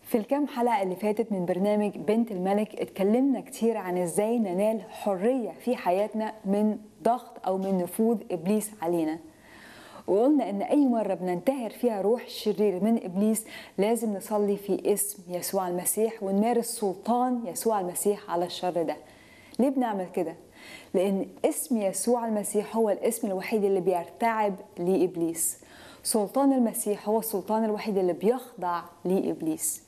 في الكام حلقة اللي فاتت من برنامج بنت الملك اتكلمنا كتير عن ازاي ننال حرية في حياتنا من ضغط او من نفوذ ابليس علينا وقلنا ان اي مرة بننتهر فيها روح شرير من ابليس لازم نصلي في اسم يسوع المسيح ونمارس سلطان يسوع المسيح على الشر ده ليه بنعمل كده؟ لأن اسم يسوع المسيح هو الاسم الوحيد اللي بيرتعب لإبليس سلطان المسيح هو السلطان الوحيد اللي بيخضع لإبليس